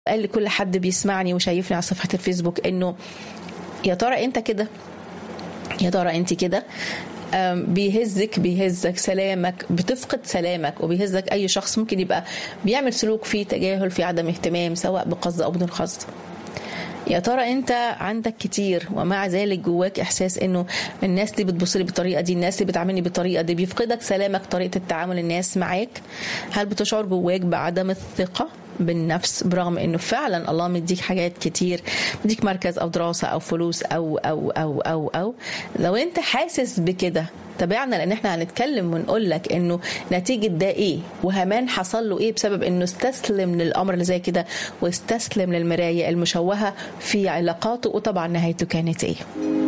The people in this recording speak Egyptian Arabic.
قال لكل حد بيسمعني وشايفني على صفحه الفيسبوك انه يا ترى انت كده يا ترى انت كده أم، بيهزك بيهزك سلامك بتفقد سلامك وبيهزك اي شخص ممكن يبقى بيعمل سلوك فيه تجاهل فيه عدم اهتمام سواء بقصد او بدون قصد يا ترى انت عندك كتير ومع ذلك جواك احساس انه الناس دي بتبص لي بالطريقه دي الناس دي بتعاملني بالطريقه دي بيفقدك سلامك طريقه التعامل الناس معاك هل بتشعر جواك بعدم الثقه بالنفس برغم انه فعلا الله مديك حاجات كتير مديك مركز او دراسه او فلوس او او او او او لو انت حاسس بكده تابعنا لان احنا هنتكلم ونقول لك انه نتيجه ده ايه وهمان حصل له ايه بسبب انه استسلم للامر اللي زي كده واستسلم للمرايه المشوهه في علاقاته وطبعا نهايته كانت ايه